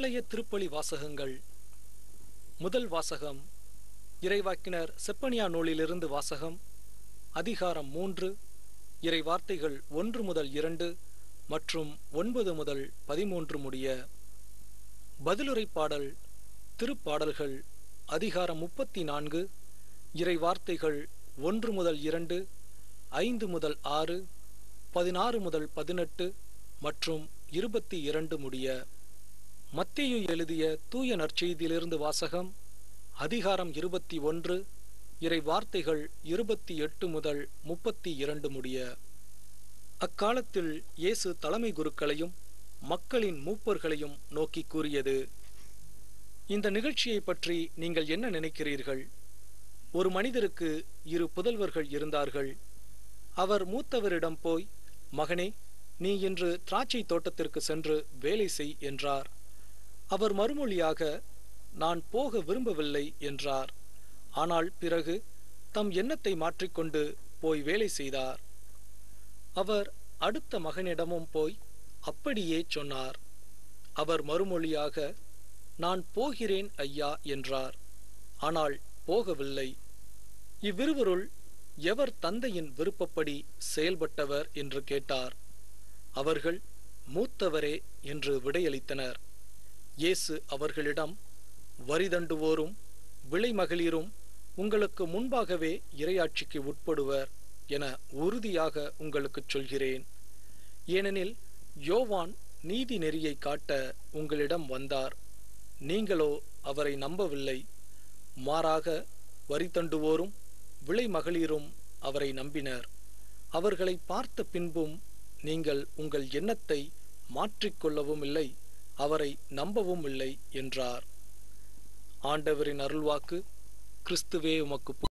நாளைய திருப்பலி வாசகங்கள் முதல் வாசகம் இறைவாக்கினர் செப்பனியா நூலிலிருந்து வாசகம் அதிகாரம் மூன்று இறை வார்த்தைகள் ஒன்று முதல் இரண்டு மற்றும் ஒன்பது முதல் பதிமூன்று முடிய பதிலுரை பாடல் திருப்பாடல்கள் அதிகாரம் முப்பத்தி நான்கு இறை வார்த்தைகள் ஒன்று முதல் இரண்டு ஐந்து முதல் ஆறு பதினாறு முதல் பதினெட்டு மற்றும் இருபத்தி இரண்டு முடிய மத்தேயு எழுதிய தூய நற்செய்தியிலிருந்து வாசகம் அதிகாரம் இருபத்தி ஒன்று இறை வார்த்தைகள் இருபத்தி எட்டு முதல் முப்பத்தி இரண்டு முடிய அக்காலத்தில் இயேசு தலைமை குருக்களையும் மக்களின் மூப்பர்களையும் நோக்கி கூறியது இந்த நிகழ்ச்சியை பற்றி நீங்கள் என்ன நினைக்கிறீர்கள் ஒரு மனிதருக்கு இரு புதல்வர்கள் இருந்தார்கள் அவர் மூத்தவரிடம் போய் மகனே நீ இன்று திராட்சை தோட்டத்திற்கு சென்று வேலை செய் என்றார் அவர் மறுமொழியாக நான் போக விரும்பவில்லை என்றார் ஆனால் பிறகு தம் எண்ணத்தை மாற்றிக்கொண்டு போய் வேலை செய்தார் அவர் அடுத்த மகனிடமும் போய் அப்படியே சொன்னார் அவர் மறுமொழியாக நான் போகிறேன் ஐயா என்றார் ஆனால் போகவில்லை இவ்விருவருள் எவர் தந்தையின் விருப்பப்படி செயல்பட்டவர் என்று கேட்டார் அவர்கள் மூத்தவரே என்று விடையளித்தனர் இயேசு அவர்களிடம் வரிதண்டுவோரும் விளைமகளிரும் உங்களுக்கு முன்பாகவே இரையாட்சிக்கு உட்படுவர் என உறுதியாக உங்களுக்குச் சொல்கிறேன் ஏனெனில் யோவான் நீதி நெறியை காட்ட உங்களிடம் வந்தார் நீங்களோ அவரை நம்பவில்லை மாறாக வரிதண்டுவோரும் விளைமகளிரும் அவரை நம்பினர் அவர்களை பார்த்த பின்பும் நீங்கள் உங்கள் எண்ணத்தை மாற்றிக்கொள்ளவும் இல்லை அவரை நம்பவும் இல்லை என்றார் ஆண்டவரின் அருள்வாக்கு கிறிஸ்துவே உமக்கு